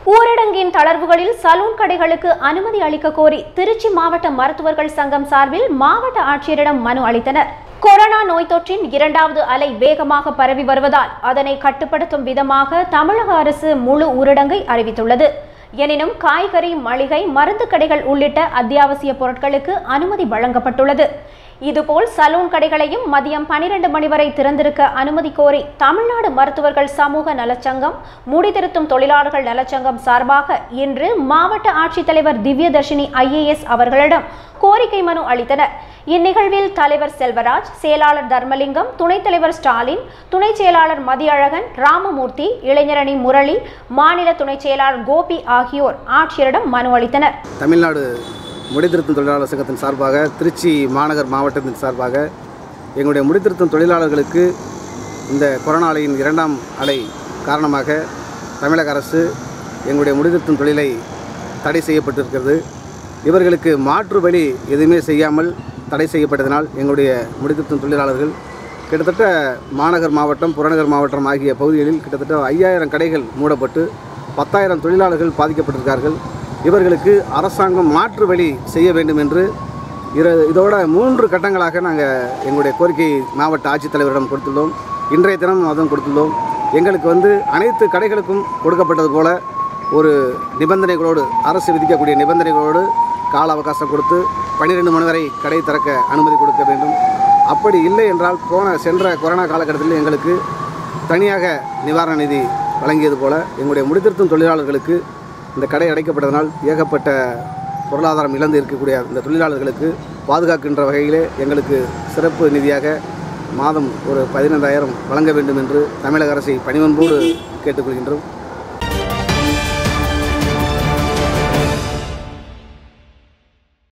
ஊரடங்கின் தளர்வுகளில் சலூன் கடைகளுக்கு அனுமதி அளிக்க கோரி திருச்சி மாவட்ட மருத்துவர்கள் சங்கம் சார்பில் மாவட்ட ஆட்சியரிடம் மனு அளித்தனர் கொரோனா நோய் தொற்றின் இரண்டாவது அலை வேகமாக பரவி வருவதால் அதனை கட்டுப்படுத்தும் விதமாக தமிழக அரசு முழு ஊரடங்கை அறிவித்துள்ளது எனினும் காய்கறி மளிகை மருந்து கடைகள் உள்ளிட்ட அத்தியாவசிய பொருட்களுக்கு அனுமதி வழங்கப்பட்டுள்ளது இதுபோல் சலூன் கடைகளையும் மதியம் பனிரெண்டு மணி வரை திறந்திருக்க அனுமதி கோரி தமிழ்நாடு மருத்துவர்கள் சமூக நலச்சங்கம் முடிதிருத்தும் தொழிலாளர்கள் நலச்சங்கம் சார்பாக இன்று மாவட்ட ஆட்சித்தலைவர் திவ்யதர்ஷினி ஐஏஎஸ் அவர்களிடம் கோரிக்கை மனு அளித்தனர் இந்நிகழ்வில் தலைவர் செல்வராஜ் செயலாளர் தர்மலிங்கம் துணைத் தலைவர் ஸ்டாலின் துணை செயலாளர் மதியழகன் ராமமூர்த்தி இளைஞரணி முரளி மாநில துணை செயலாளர் கோபி ஆகியோர் ஆட்சியரிடம் மனு அளித்தனர் தமிழ்நாடு முடித்திருத்தும் தொழிலாளர் சங்கத்தின் சார்பாக திருச்சி மாநகர் மாவட்டத்தின் சார்பாக எங்களுடைய முடித்திருத்தும் தொழிலாளர்களுக்கு இந்த கொரோனா அலையின் இரண்டாம் அலை காரணமாக தமிழக அரசு எங்களுடைய முடித்திருத்தும் தொழிலை தடை செய்யப்பட்டிருக்கிறது இவர்களுக்கு மாற்று வழி எதுவுமே செய்யாமல் தடை செய்யப்பட்டதனால் எங்களுடைய முடித்திருத்தும் தொழிலாளர்கள் கிட்டத்தட்ட மாநகர் மாவட்டம் புறநகர் மாவட்டம் ஆகிய பகுதிகளில் கிட்டத்தட்ட ஐயாயிரம் கடைகள் மூடப்பட்டு பத்தாயிரம் தொழிலாளர்கள் பாதிக்கப்பட்டிருக்கார்கள் இவர்களுக்கு அரசாங்கம் மாற்று வழி செய்ய வேண்டும் என்று இர இதோட மூன்று கட்டங்களாக நாங்கள் எங்களுடைய கோரிக்கை மாவட்ட ஆட்சித்தலைவரிடம் கொடுத்துள்ளோம் இன்றைய தினம் அதுவும் கொடுத்துள்ளோம் எங்களுக்கு வந்து அனைத்து கடைகளுக்கும் கொடுக்கப்பட்டது போல ஒரு நிபந்தனைகளோடு அரசு விதிக்கக்கூடிய நிபந்தனைகளோடு கால அவகாசம் கொடுத்து பன்னிரெண்டு மணி வரை கடை திறக்க அனுமதி கொடுக்க வேண்டும் அப்படி இல்லை என்றால் போன சென்ற கொரோனா காலகட்டத்தில் எங்களுக்கு தனியாக நிவாரண நிதி வழங்கியது போல எங்களுடைய முடித்திருத்தும் தொழிலாளர்களுக்கு இந்த கடை அடைக்கப்பட்டதனால் ஏகப்பட்ட பொருளாதாரம் இழந்து இருக்கக்கூடிய இந்த தொழிலாளர்களுக்கு பாதுகாக்கின்ற வகையிலே எங்களுக்கு சிறப்பு நிதியாக மாதம் ஒரு பதினைந்தாயிரம் வழங்க வேண்டும் என்று தமிழக அரசை பணிவன்போடு கேட்டுக்கொள்கின்றோம்